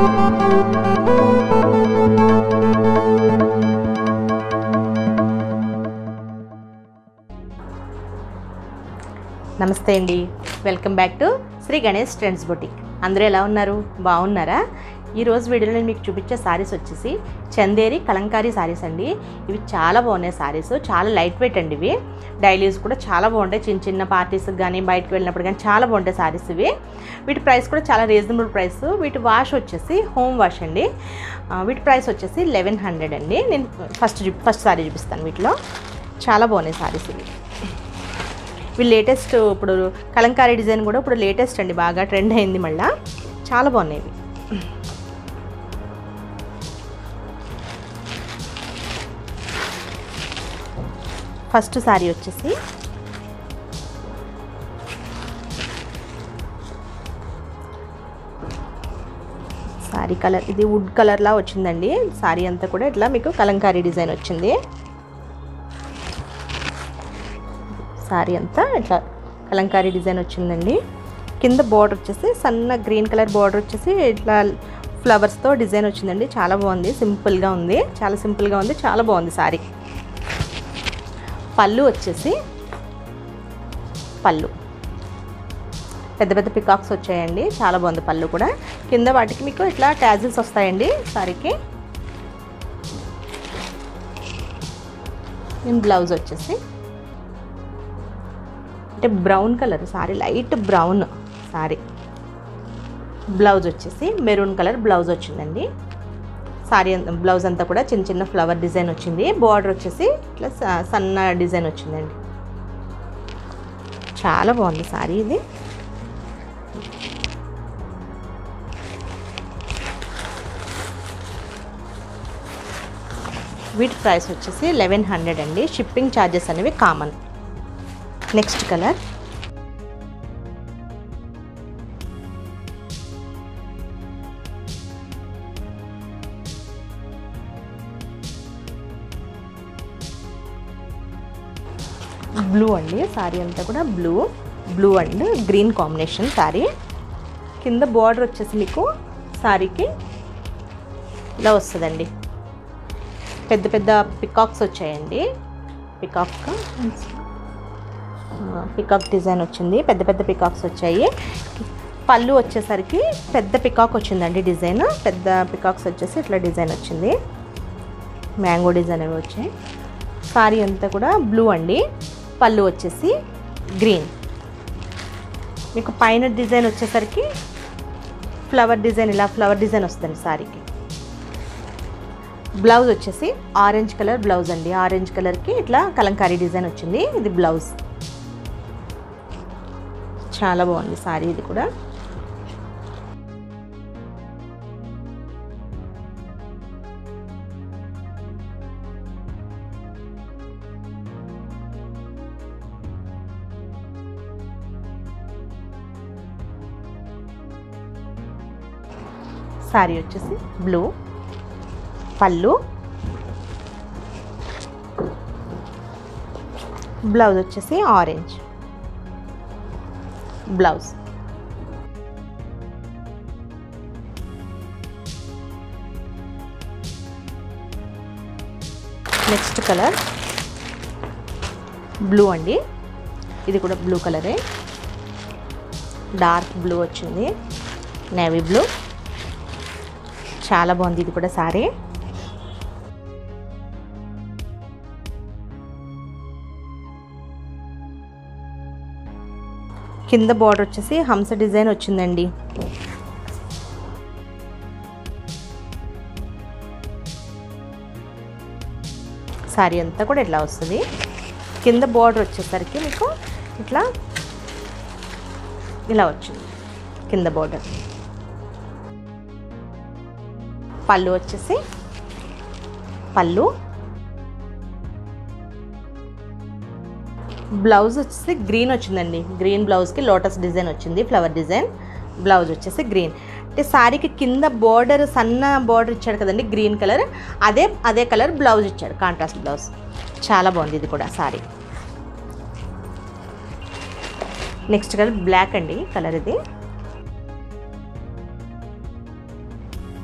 నమస్తే అండి welcome back to Sri Ganesh Trends Boutique అందరూ ఎలా ఉన్నారు బాగున్నారా ఈరోజు వీడియోలో నేను మీకు చూపించే సారీస్ వచ్చేసి చందేరి కలంకారీ సారీస్ అండి ఇవి చాలా బాగున్నాయి సారీస్ చాలా లైట్ వెయిట్ అండి ఇవి డైలీస్ కూడా చాలా బాగుంటాయి చిన్న చిన్న పార్టీస్కి కానీ బయటకు వెళ్ళినప్పుడు కానీ చాలా బాగుంటాయి సారీస్ ఇవి వీటి ప్రైస్ కూడా చాలా రీజనబుల్ ప్రైస్ వీటి వాష్ వచ్చేసి హోమ్ వాష్ అండి ఆ, వీటి ప్రైస్ వచ్చేసి లెవెన్ హండ్రెడ్ అండి నేను ఫస్ట్ చూ- ఫస్ట్ సారీ చూపిస్తాను వీటిలో చాలా బాగున్నాయి సారీస్ ఇవి ఇవి లేటెస్ట్ ఇప్పుడు కలంకారీ డిజైన్ కూడా ఇప్పుడు లేటెస్ట్ అండి బాగా ట్రెండ్ అయింది మళ్ళా చాలా బాగున్నాయి ఇవి ఫస్ట్ శారీ వచ్చేసి శారీ కలర్ ఇది వుడ్ కలర్లా వచ్చిందండి శారీ అంతా కూడా ఇట్లా మీకు కలంకారీ డిజైన్ వచ్చింది శారీ అంతా ఇట్లా కలంకారీ డిజైన్ వచ్చిందండి కింద బార్డర్ వచ్చేసి సన్న గ్రీన్ కలర్ బార్డర్ వచ్చేసి ఇట్లా ఫ్లవర్స్తో డిజైన్ వచ్చిందండి చాలా బాగుంది సింపుల్గా ఉంది చాలా సింపుల్గా ఉంది చాలా బాగుంది శారీ పళ్ళు వచ్చేసి పళ్ళు పెద్ద పెద్ద పికాక్స్ వచ్చాయండి చాలా బాగుంది పళ్ళు కూడా కింద వాటికి మీకు ఇట్లా ట్యాజిల్స్ వస్తాయండి సారీకి బ్లౌజ్ వచ్చేసి అంటే brown colour sari light brown sari blouse వచ్చేసి మెరూన్ కలర్ బ్లౌజ్ వచ్చిందండి సారీ బ్లౌజ్ అంతా కూడా చిన్న చిన్న ఫ్లవర్ డిజైన్ వచ్చింది బార్డర్ వచ్చేసి ఇట్లా స- సన్న డిజైన్ వచ్చిందండి చాలా బాగుంది సారీ ఇది వీటి ప్రైస్ వచ్చేసి లెవెన్ హండ్రెడ్ అండి షిప్పింగ్ ఛార్జెస్ అనేవి కామన్ నెక్స్ట్ కలర్ బ్లూ అండి సారీ అంతా కూడా blue blue and green combination sari కింద బార్డర్ వచ్చేసి మీకు సారీకి ఇలా వస్తుందండి పెద్ద పెద్ద పికాక్స్ వచ్చాయండి పికాక్ పికాక్ డిజైన్ వచ్చింది పెద్ద పెద్ద పికాక్స్ వచ్చాయి పళ్ళు వచ్చేసరికి పెద్ద పికాక్ వచ్చిందండి డిజైన్ పెద్ద పికాక్స్ వచ్చేసి ఇట్లా డిజైన్ వచ్చింది మ్యాంగో డిజైన్ అవి వచ్చాయి సారీ అంతా కూడా బ్లూ అండి పళ్ళు వచ్చేసి గ్రీన్ మీకు పైన డిజైన్ వచ్చేసరికి ఫ్లవర్ డిజైన్ ఇలా ఫ్లవర్ డిజైన్ వస్తుంది సారీకి బ్లౌజ్ వచ్చేసి ఆరెంజ్ కలర్ బ్లౌజ్ అండి ఆరెంజ్ కలర్కి ఇట్లా కలంకారీ డిజైన్ వచ్చింది ఇది బ్లౌజ్ చాలా బాగుంది సారీ ఇది కూడా సారీ వచ్చేసి బ్లూ పళ్ళు బ్లౌజ్ వచ్చేసి orange blouse next colour blue అండి ఇది కూడా బ్లూ కలరే డార్క్ బ్లూ వచ్చింది నేవీ బ్లూ చాలా బాగుంది ఇది కూడా సారీ కింద బార్డర్ వచ్చేసి హంస డిజైన్ వచ్చిందండి సారీ అంతా కూడా ఇట్లా వస్తుంది కింద బార్డర్ వచ్చేసరికి మీకు ఇట్లా ఇలా వచ్చింది కింద బార్డర్ పళ్ళు వచ్చేసి పళ్ళు బ్లౌజ్ వచ్చేసి గ్రీన్ వచ్చిందండి గ్రీన్ బ్లౌజ్కి లోటస్ డిజైన్ వచ్చింది ఫ్లవర్ డిజైన్ బ్లౌజ్ వచ్చేసి గ్రీన్ అంటే శారీకి కింద బార్డర్ సన్న బార్డర్ ఇచ్చాడు కదండి గ్రీన్ కలర్ అదే అదే కలర్ బ్లౌజ్ ఇచ్చాడు కాంట్రాస్ట్ బ్లౌజ్ చాలా బాగుంది ఇది కూడా శారీ నెక్స్ట్ కలర్ బ్లాక్ అండి కలర్ ఇది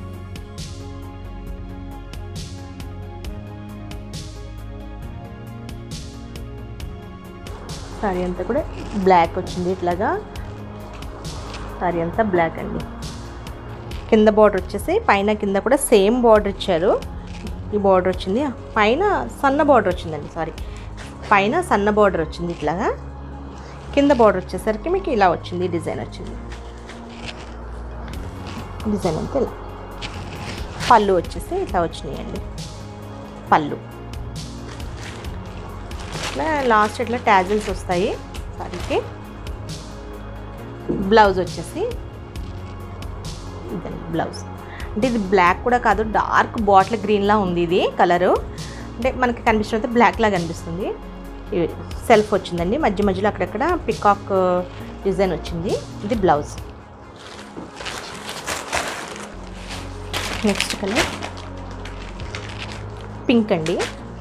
సారీ అంతా కూడా బ్లాక్ వచ్చింది ఇట్లాగా సారీ అంతా బ్లాక్ అండి కింద బార్డర్ వచ్చేసి పైన కింద కూడా సేమ్ బార్డర్ ఇచ్చారు ఈ బార్డర్ వచ్చింది పైన సన్న బార్డర్ వచ్చిందండి సారీ పైన సన్న బార్డర్ వచ్చింది ఇట్లాగా కింద బార్డర్ వచ్చేసరికి మీకు ఇలా వచ్చింది డిజైన్ వచ్చింది డిజైన్ అంతా ఇలా పళ్ళు వచ్చేసి ఇట్లా వచ్చినాయండి పళ్ళు ఇట్లా లాస్ట్ ఇట్లా ట్యాజిల్స్ వస్తాయి సారీకి బ్లౌజ్ వచ్చేసి ఇదండి బ్లౌజ్ అంటే ఇది బ్లాక్ కూడా కాదు డార్క్ బాటిల్ గ్రీన్లా ఉంది ఇది కలరు అంటే మనకి కనిపిస్తున్నది బ్లాక్ లాగా కనిపిస్తుంది ఇవి సెల్ఫ్ వచ్చిందండి మధ్య మధ్యలో అక్కడక్కడ పికాక్ డిజైన్ వచ్చింది ఇది బ్లౌజ్ నెక్స్ట్ కలర్ పింక్ అండి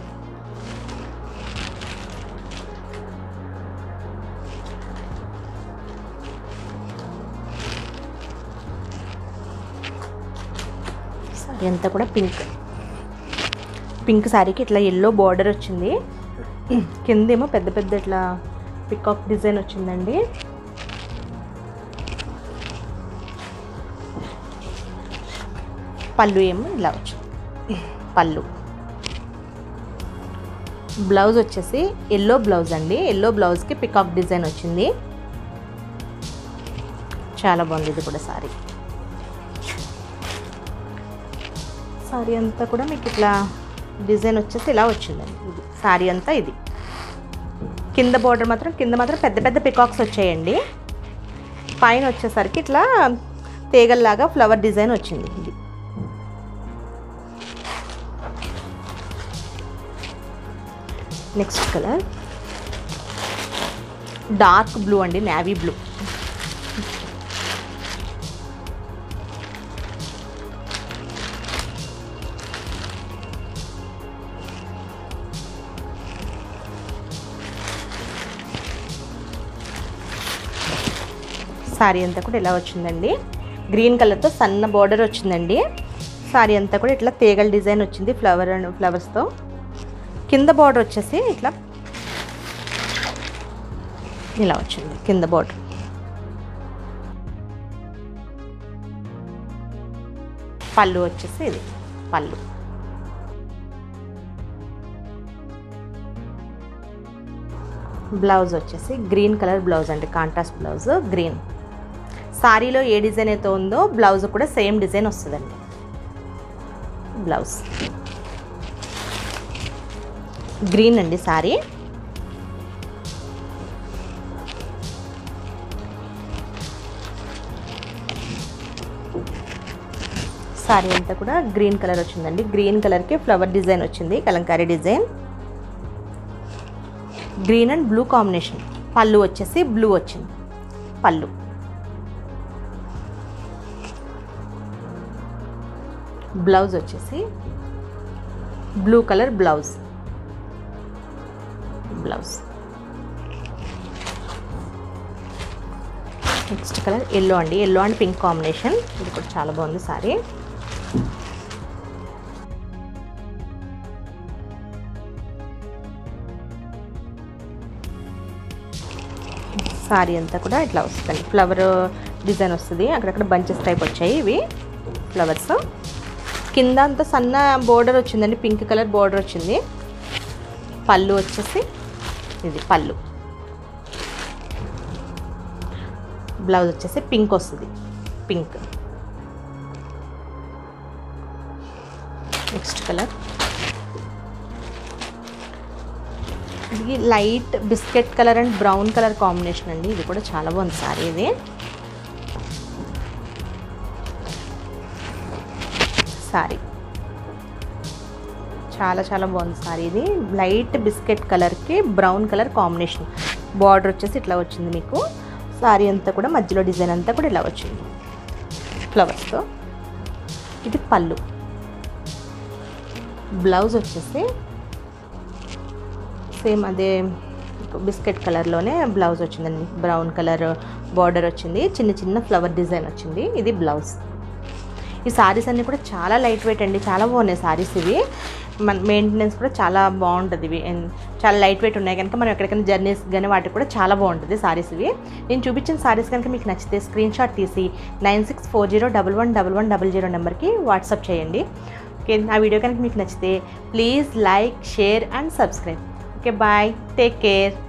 సారీ అంతా కూడా పింక్ పింక్ శారీకి ఇట్లా ఎల్లో బార్డర్ వచ్చింది కిందేమో పెద్ద పెద్ద ఇట్లా పికాక్ డిజైన్ వచ్చిందండి పళ్ళు ఏమో ఇలా వచ్చింది పళ్ళు బ్లౌజ్ వచ్చేసి ఎల్లో బ్లౌజ్ అండి ఎల్లో బ్లౌజ్కి పికాక్ డిజైన్ వచ్చింది చాలా బాగుంది ఇది కూడా సారీ సారీ అంతా కూడా మీకు ఇట్లా డిజైన్ వచ్చేసి ఇలా వచ్చిందండి ఇది సారీ అంతా ఇది కింద బార్డర్ మాత్రం కింద మాత్రం పెద్ద పెద్ద పికాక్స్ వచ్చాయండి పైన వచ్చేసరికి ఇట్లా తీగల్లాగా ఫ్లవర్ డిజైన్ వచ్చింది ఇది నెక్స్ట్ కలర్ డార్క్ బ్లూ అండి నేవీ బ్లూ సారీ అంతా కూడా ఇలా వచ్చిందండి గ్రీన్ కలర్తో సన్న బార్డర్ వచ్చిందండి సారీ అంతా కూడా ఇట్లా తీగల డిజైన్ వచ్చింది ఫ్లవర్ అండ్ ఫ్లవర్స్తో కింద బార్డర్ వచ్చేసి ఇట్లా ఇలా వచ్చింది కింద బార్డర్ పళ్ళు వచ్చేసి ఇది పళ్ళు బ్లౌజ్ వచ్చేసి గ్రీన్ కలర్ బ్లౌజ్ అండి కాంట్రాస్ట్ బ్లౌజ్ గ్రీన్ సారీలో ఏ డిజైన్ అయితే ఉందో బ్లౌజ్ కూడా సేమ్ డిజైన్ వస్తుందండి బ్లౌజ్ గ్రీన్ అండి సారీ సారీ అంతా కూడా గ్రీన్ కలర్ వచ్చిందండి గ్రీన్ కలర్కి ఫ్లవర్ డిజైన్ వచ్చింది Kalamkari design green and blue combination పళ్ళు వచ్చేసి బ్లూ వచ్చింది పళ్ళు బ్లౌజ్ వచ్చేసి blue colour blouse blouse next colour yellow అండి ఎల్లో అండ్ పింక్ కాంబినేషన్ ఇది కూడా చాలా బాగుంది సారీ సారీ అంతా కూడా ఇట్లా వస్తుంది ఫ్లవర్ డిజైన్ వస్తుంది అక్కడక్కడ బంచెస్ టైప్ వచ్చాయి ఇవి ఫ్లవర్స్ కింద అంతా సన్న బోర్డర్ వచ్చిందండి పింక్ కలర్ బోర్డర్ వచ్చింది పళ్ళు వచ్చేసి ఇది పళ్ళు బ్లౌజ్ వచ్చేసి పింక్ వస్తుంది పింక్ నెక్స్ట్ కలర్ ఇది light biscuit colour and brown colour combination అండి ఇది కూడా చాలా బాగుంది సారీ ఇది సారీ చాలా చాలా బాగుంది సారీ ఇది లైట్ బిస్కెట్ కలర్కి బ్రౌన్ కలర్ కాంబినేషన్ బార్డర్ వచ్చేసి ఇట్లా వచ్చింది మీకు సారీ అంతా కూడా మధ్యలో డిజైన్ అంతా కూడా ఇలా వచ్చింది ఫ్లవర్స్తో ఇది పళ్ళు బ్లౌజ్ వచ్చేసి సేమ్ అదే బిస్కెట్ కలర్లోనే బ్లౌజ్ వచ్చిందండి బ్రౌన్ కలర్ బార్డర్ వచ్చింది చిన్న చిన్న ఫ్లవర్ డిజైన్ వచ్చింది ఇది బ్లౌజ్ ఈ సారీస్ అన్నీ కూడా చాలా లైట్ వెయిట్ అండి చాలా బాగున్నాయి సారీస్ ఇవి మన మెయింటెనెన్స్ కూడా చాలా బాగుంటుంది ఇవి చాలా లైట్ వెయిట్ ఉన్నాయి కనుక మనం ఎక్కడికైనా జర్నీస్ కానీ వాటికి కూడా చాలా బాగుంటుంది సారీస్ ఇవి నేను చూపించిన సారీస్ కనుక మీకు నచ్చితే స్క్రీన్ షాట్ తీసి nine six four zero double one double one double zero నెంబర్కి వాట్సాప్ చేయండి ఓకే నా వీడియో కనుక మీకు నచ్చితే please like share and subscribe okay bye take care